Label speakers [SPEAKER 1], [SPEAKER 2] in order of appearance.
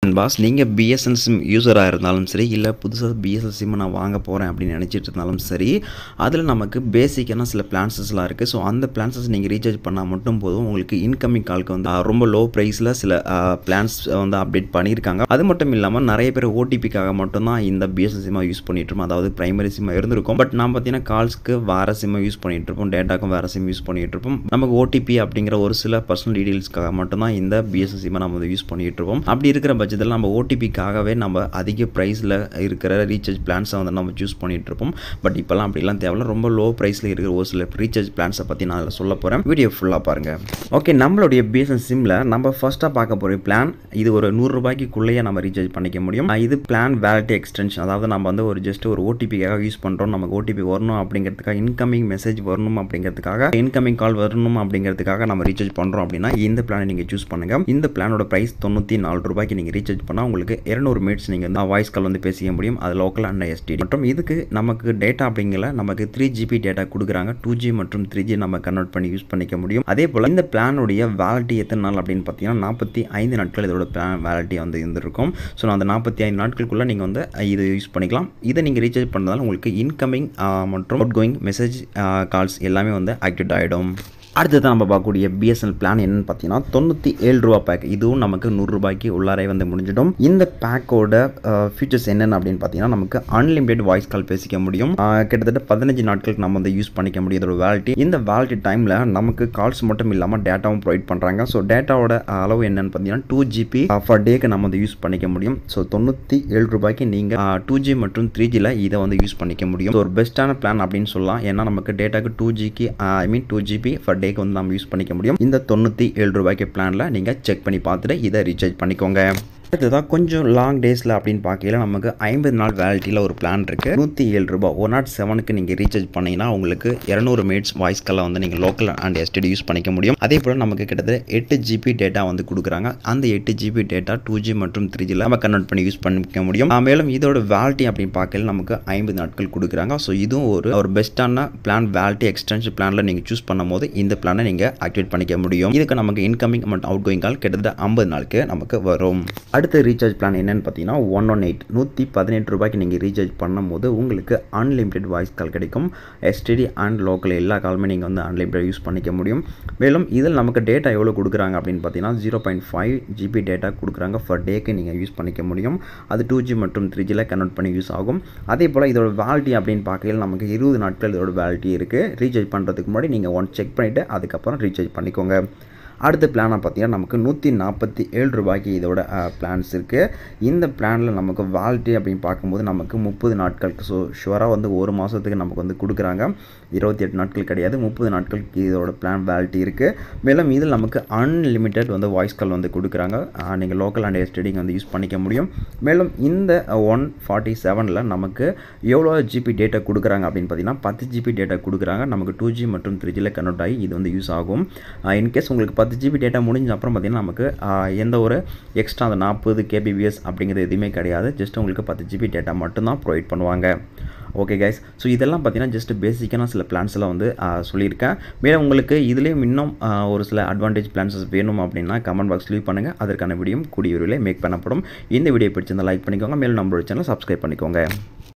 [SPEAKER 1] pass நீங்கள் BSN sim யூஸராக இருந்தாலும் சரி இல்லை புதுசாக பிஎஸ்எல் சிம் நான் வாங்க போகிறேன் அப்படின்னு நினச்சிட்டு இருந்தாலும் சரி அதில் நமக்கு பேசிக்கான சில பிளான்ஸஸ்லாம் இருக்குது ஸோ அந்த பிளான்ஸஸ் நீங்கள் ரீசார்ஜ் பண்ணால் மட்டும் போதும் உங்களுக்கு இன்கமிங் கால்க்கு வந்து ஆஹ், ரொம்ப லோ ப்ரைஸில் சில பிளான்ஸ் வந்து அப்டேட் பண்ணியிருக்காங்க அது மட்டும் இல்லாமல் நிறைய பேர் ஓடிபிக்காக மட்டும்தான் இந்த பிஎஸ்எல் சிம்மை யூஸ் பண்ணிட்டு இருப்போம் அதாவது பிரைமரி சிம்மாக இருந்திருக்கும் பட் நான் பார்த்தீங்கன்னா கால்ஸ்க்கு வேறு சிம்மை யூஸ் பண்ணிட்டு இருப்போம் டேட்டாக்கும் வேறு சிம் யூஸ் பண்ணிட்டு இருப்போம் நமக்கு ஓடிபி அப்படிங்கிற ஒரு சில பர்சனல் டீடைல்ஸ்க்காக மட்டும்தான் இந்த பிஎஸ்எல் சிம்மை நம்ம வந்து யூஸ் பண்ணிட்டு இருப்போம் அப்படி இருக்கிற பட்சத்தில் நம்ம ஓடிபிக்காகவே நம்ம அதிக ப்ரைஸில் இருக்கிற ரீசார்ஜ் பிளான்ஸை வந்து நம்ம சூஸ் பண்ணிட்டு இருப்போம் பட் இப்போலாம் அப்படிலாம் தேவையில்ல ரொம்ப லோ ப்ரைஸில் இருக்கிற ஒரு சில ரீசார்ஜ் பிளான்ஸை பற்றி நான் அதில் சொல்ல போகிறேன் வீடியோ ஃபுல்லாக பாருங்கள் ஓகே நம்மளுடைய பிஎஸ்என் சிம்மில் நம்ம ஃபஸ்ட்டாக பார்க்க போகிற பிளான் இது ஒரு நூறுரூபாய்க்குள்ளேயே நம்ம ரீசார்ஜ் பண்ணிக்க முடியும் அஹ் இது பிளான் வேலிட்டி எக்ஸ்டென்ஷன் அதாவது நம்ம வந்து ஒரு ஜஸ்ட் ஒரு ஓடிபிக்காக யூஸ் பண்ணுறோம் நமக்கு ஓடிபி வரணும் அப்படிங்கிறதுக்காக இன்கமிங் மெசேஜ் வரணும் அப்படிங்கிறதுக்காக இன்கமிங் கால் வரணும் அப்படிங்கிறதுக்காக நம்ம ரீசார்ஜ் பண்ணுறோம் அப்படின்னா இந்த பிளானை நீங்கள் சூஸ் பண்ணுங்கள் இந்த பிளானோட ப்ரைஸ் தொண்ணூற்றி நாலு ரூபாய்க்கு நீங்கள் ரீசார்ஜ் பண்ணால் உங்களுக்கு இரநூறு மினிட்ஸ் நீங்கள் வந்து வாய்ஸ் கால் வந்து பேசிக்க முடியும் அது லோக்கல் அண்ட் எஸ்டிடி மற்றும் இதுக்கு நமக்கு டேட்டா அப்படிங்கிற நமக்கு த்ரீ ஜிபி டேட்டா கொடுக்குறாங்க டூ ஜி மற்றும் த்ரீ ஜி நம்ம கன்வெர்ட் பண்ணி யூஸ் பண்ணிக்க முடியும் அதே போல் இந்த பிளானுடைய வேலிட்டி எத்தனை நாள் அப்படின்னு பார்த்தீங்கன்னா நாற்பத்தி ஐந்து நாட்கள் இதோட பிளான் வேலிட்டி வந்து இருந்திருக்கும் ஸோ அந்த நாற்பத்தி ஐந்து நாட்களுக்குள்ளே நீங்கள் வந்து இது யூஸ் பண்ணிக்கலாம் இதை நீங்கள் ரீசார்ஜ் பண்ணதால உங்களுக்கு இன்கமிங் மற்றும் அவுட் கோயிங் மெசேஜ் கால்ஸ் எல்லாமே வந்து ஆக்டிவேட் ஆகிடும் அடுத்தது நம்ம பார்க்கக்கூடிய பிஎஸ்என்எல் பிளான் என்னன்னு பார்த்தீங்கன்னா தொண்ணூற்றி ஏழு ரூபா பேக் இதுவும் நமக்கு நூறுரூபாய்க்கு உள்ளாரே வந்து முடிஞ்சிடும் இந்த பேக்கோட ஃபீச்சர்ஸ் என்னென்ன அப்படின்னு பார்த்தீங்கன்னா நமக்கு அன்லிமிடெட் வாய்ஸ் கால் பேசிக்க முடியும் அஹ், கிட்டத்தட்ட பதினஞ்சு நாட்களுக்கு நம்ம வந்து யூஸ் பண்ணிக்க முடியும் இதோட வேலிட்டி இந்த வேலிட்டி டைமில் நமக்கு கால்ஸ் மட்டும் இல்லாமல் டேட்டாவும் ப்ரொவைட் பண்ணுறாங்க ஸோ டேட்டாவோட அளவு என்னன்னு பார்த்தீங்கன்னா டூ ஜிபி ஃபர் டேக்கு நம்ம வந்து யூஸ் பண்ணிக்க முடியும் ஸோ தொண்ணூற்றி ஏழு ரூபாய்க்கு நீங்கள் டூ ஜி மற்றும் த்ரீ ஜியில் இதை வந்து யூஸ் பண்ணிக்க முடியும் So, ஒரு பெஸ்ட்டான பிளான் அப்படின்னு சொல்லலாம் ஏன்னா நமக்கு டேட்டாக்கு டூ ஜிக்கு ஐ மீன் டூ ஜிபி ஃபர் டேக்கு வந்து நம்ம யூஸ் பண்ணிக்க முடியும் இந்த தொண்ணூற்றி ஏழு ரூபாய்க்கு பிளானில் நீங்கள் செக் பண்ணி பார்த்துட்டு இதை ரீசார்ஜ் பண்ணிக்கோங்க அடுத்ததாக கொஞ்சம் லாங் டேஸில் அப்படின்னு பார்க்கையில நமக்கு ஐம்பது நாள் வேலிட்டியில் ஒரு பிளான் இருக்குது நூற்றி ஏழு ரூபாய் ஒன் நாட் செவனுக்கு நீங்கள் ரீசார்ஜ் பண்ணீங்கன்னா உங்களுக்கு இரநூறு மினிட்ஸ் வாய்ஸ் காலை வந்து நீங்கள் லோக்கல் அண்ட் எஸ்டிடி யூஸ் பண்ணிக்க முடியும் அதே போல் நமக்கு கிட்டத்தட்ட எட்டு ஜிபி டேட்டா வந்து கொடுக்குறாங்க அந்த எட்டு ஜிபி டேட்டா டூ ஜி மற்றும் த்ரீ ஜியில் நம்ம கன்வெர்ட் பண்ணி யூஸ் பண்ணிக்க முடியும் ஆஹ் மேலும் இதோட வேலிட்டி அப்படின்னு பார்க்கையில நமக்கு ஐம்பது நாட்கள் கொடுக்குறாங்க ஸோ இதுவும் ஒரு ஒரு பெஸ்ட்டான பிளான் வேலிட்டி எக்ஸ்டென்ஷன் பிளானில் நீங்கள் சூஸ் பண்ணும்போது இந்த பிளானை நீங்கள் ஆக்டிவேட் பண்ணிக்க முடியும் இதுக்கு நமக்கு இன்கமிங் மற்றும் அவுட் கோயிங் கால் கிட்டத்தட்ட ஐம்பது நாளுக்கு நமக்கு வரும் அடுத்த ரீசார்ஜ் பிளான் என்னன்னு பார்த்தீங்கன்னா ஒன் ஒன் எயிட் நூற்றி பதினெட்டு ரூபாய்க்கு நீங்கள் ரீசார்ஜ் பண்ணும்போது உங்களுக்கு அன்லிமிட்டெட் வாய்ஸ் கால் கிடைக்கும் எஸ்டிடி அண்ட் லோக்கல் எல்லா காலுமே நீங்கள் வந்து அன்லிமிட்டட் யூஸ் பண்ணிக்க முடியும் மேலும் இதில் நமக்கு டேட்டா எவ்வளோ கொடுக்குறாங்க அப்படின்னு பார்த்தீங்கன்னா zero point five GB data கொடுக்குறாங்க ஃபர் டேக்கு நீங்கள் யூஸ் பண்ணிக்க முடியும் அது டூ ஜி மற்றும் த்ரீ ஜியில் கன்வெர்ட் பண்ணி யூஸ் ஆகும் அதே போல் இதோட வேலிட்டி அப்படின்னு பார்க்கையில் நமக்கு இருபது நாட்கள் இதோட வேலிட்டி இருக்குது ரீசார்ஜ் பண்ணுறதுக்கு முன்னாடி நீங்கள் ஒன் செக் பண்ணிவிட்டு அதுக்கப்புறம் ரீசார்ஜ் பண்ணிக்கோங்க அடுத்த பிளானை பார்த்தீங்கன்னா நமக்கு நூற்றி நாற்பத்தி ஏழு ரூபாய்க்கு இதோட பிளான்ஸ் இருக்குது இந்த பிளானில் நமக்கு வாலிட்டி அப்படின்னு பார்க்கும்போது நமக்கு முப்பது நாட்களுக்கு ஸோ ஷுவராக வந்து ஒரு மாதத்துக்கு நமக்கு வந்து கொடுக்குறாங்க இருபத்தி எட்டு நாட்கள் கிடையாது முப்பது நாட்களுக்கு இதோட பிளான் வேலிட்டி இருக்குது மேலும் இதில் நமக்கு அன்லிமிட்டெட் வந்து வாய்ஸ் கால் வந்து கொடுக்குறாங்க நீங்கள் லோக்கல் அண்ட் எஸ்டிடிங் வந்து யூஸ் பண்ணிக்க முடியும் மேலும் இந்த ஒன் ஃபார்ட்டி செவனில் நமக்கு எவ்வளோ ஜிபி டேட்டா கொடுக்குறாங்க அப்படின்னு பார்த்தீங்கன்னா பத்து ஜிபி டேட்டா கொடுக்குறாங்க நமக்கு டூ ஜி மற்றும் த்ரீ ஜியில் கன்வெர்ட் ஆகி இது வந்து யூஸ் ஆகும் இன்கேஸ் உங்களுக்கு பத்து ஜிபி டேட்டா முடிஞ்ச அப்புறம் பார்த்தீங்கன்னா நமக்கு ஆஹ், எந்த ஒரு எக்ஸ்ட்ரா அந்த நாற்பது கேபிபிஎஸ் அப்படிங்கிறது எதுவுமே கிடையாது ஜஸ்ட் உங்களுக்கு பத்து ஜிபி டேட்டா மட்டும்தான் ப்ரொவைட் பண்ணுவாங்க ஓகே கைஸ் ஸோ இதெல்லாம் பார்த்தீங்கன்னா ஜஸ்ட் பேசிக்கான சில பிளான்ஸ் எல்லாம் வந்து ஆஹ், சொல்லியிருக்கேன் மேலும் உங்களுக்கு இதுலேயும் இன்னும் ஆஹ், ஒரு சில அட்வான்டேஜ் பிளான்ஸஸ் வேணும் அப்படின்னா கமெண்ட் பாக்ஸ் லீவ் பண்ணுங்கள் அதற்கான வீடியோ கூடிய விரைவில் மேக் பண்ணப்படும் இந்த வீடியோ பிடிச்சிருந்தா லைக் பண்ணிக்கோங்க மேலும் நம்மளோட சேனல் சப்ஸ்கிரைப் பண்ணிக்கோங்க